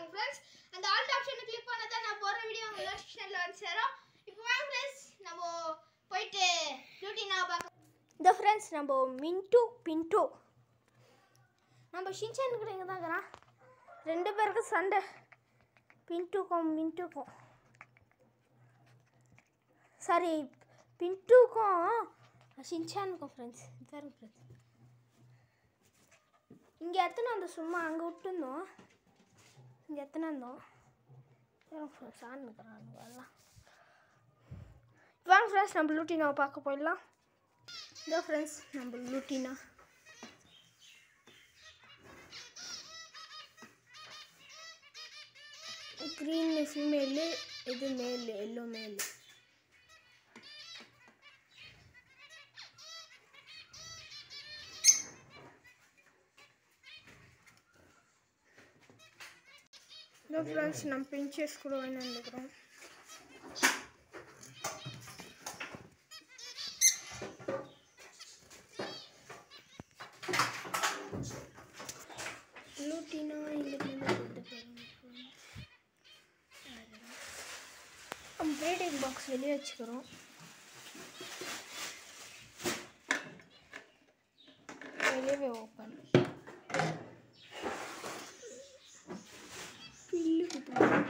பண்ணிக்கோங்க ஃப்ரெண்ட்ஸ் அந்த ஆல்ட் ஆப்ஷனை கிளிக் பண்ணா தான் நான் போடுற வீடியோ உங்க நோட்டிஃபிகேஷனில் வந்து சேரும் இப்போ வாங்க ஃப்ரெண்ட்ஸ் நம்ம போயிட்டு டியூட்டி நான் பார்க்க இந்த ஃப்ரெண்ட்ஸ் நம்ம மின்ட்டு பின்ட்டு நம்ம ஷின்சான் கூட இங்கே தான் இருக்கிறான் ரெண்டு பேருக்கும் சண்டை பின்ட்டுக்கும் மின்ட்டுக்கும் சாரி பின்ட்டுக்கும் ஷின்சானுக்கும் ஃப்ரெண்ட்ஸ் பாருங்க ஃப்ரெண்ட்ஸ் இங்கே எத்தனை வந்தோம் சும்மா அங்கே விட்டுருந்தோம் இங்கே எத்தனை வந்தோம் சான் இருக்கிறாங்க எல்லாம் வாங்க ஃப்ரெண்ட்ஸ் நம்ம லூட்டினாவை பார்க்க போயிடலாம் இதோ ஃப்ரெண்ட்ஸ் நம்ம லூட்டினா க்ரீன் ஃபீமேலு இது மேல் எல்லோ மேல் இதோ ஃப்ரெண்ட்ஸ் நம்ம பிஞ்சஸ் கூட வாங்கி வந்துக்கிறோம் லூட்டினா இங்கே ப்ரீடிங் பாக்ஸ் வெளியே வச்சுக்கிறோம் வெளியவே ஓப்பன் பில்லு குத்துறோம்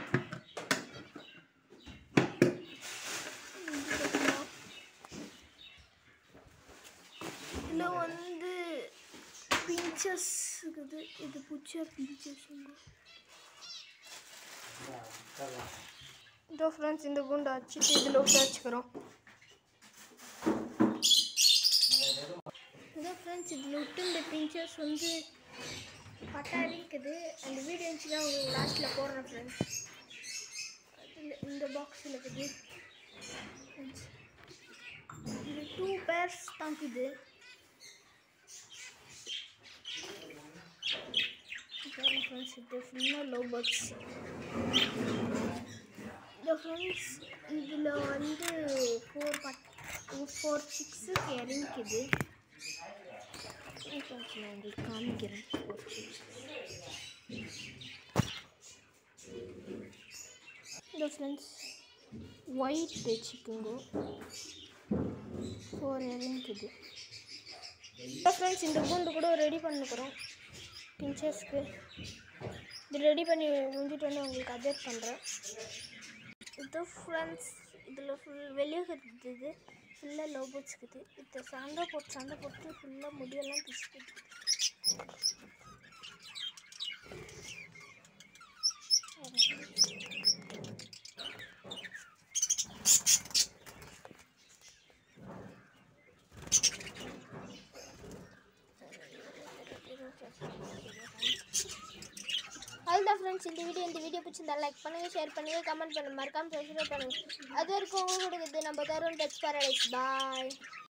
இதில் வந்து பிஞ்சஸ் இருக்குது இது பூச்சா பிஞ்சஸ் இதோ ஃப்ரெண்ட்ஸ் இந்த குண்டை வச்சுட்டு இதில் விட்டு வச்சுக்கிறோம் இதோ ஃப்ரெண்ட்ஸ் இதில் விட்டு இந்த பிஞ்சஸ் வந்து பட்டாடி இருக்குது அந்த வீடியோ இருந்துச்சுன்னா உங்களுக்கு லாஸ்ட்டில் போடுறேன் ஃப்ரெண்ட்ஸ் அதில் இந்த பாக்ஸில் இருக்குது இது டூ பேர்ஸ் தான் இது ஃப்ரெண்ட்ஸ் இது ஃபுல்லாக லோ பேர்ட்ஸ் இந்த ஃப்ரெண்ட்ஸ் இதில் வந்து ஃபோர் பட் ஃபோர் சிக்ஸு இறங்கிக்குது ஃப்ரெண்ட்ஸ் நான் உங்களுக்கு காமிக்கிறேன் ஃபோர் சிக்ஸ் இந்த ஃப்ரெண்ட்ஸ் ஒயிட் வச்சுக்கோங்க ஃபோர் இறங்கிக்குது ஃப்ரெண்ட்ஸ் இந்த கூண்டு கூட ரெடி பண்ணிக்கிறோம் பிஞ்சஸ்க்கு இது ரெடி பண்ணி முடிஞ்சிட்டு வந்து உங்களுக்கு அப்டேட் பண்ணுறேன் இது ஃப்ரெண்ட்ஸ் இதில் ஃபுல் வெளியே இருக்குது ஃபுல்லாக லோ இருக்குது இது சண்டை போட்டு சண்டை போட்டு ஃபுல்லாக முடியெல்லாம் பிடிச்சிக்குது அதுதான் ஃப்ரெண்ட்ஸ் இந்த வீடியோ இந்த வீடியோ பிடிச்சிருந்தா லைக் பண்ணுங்கள் ஷேர் பண்ணுங்கள் கமெண்ட் பண்ணுங்கள் மறக்காமல் சப்ஸ்கிரைப் பண்ணுங்கள் அது வரைக்கும் உங்களுக்கு இது நம்ம தரும் டச் பாரடைஸ் பாய்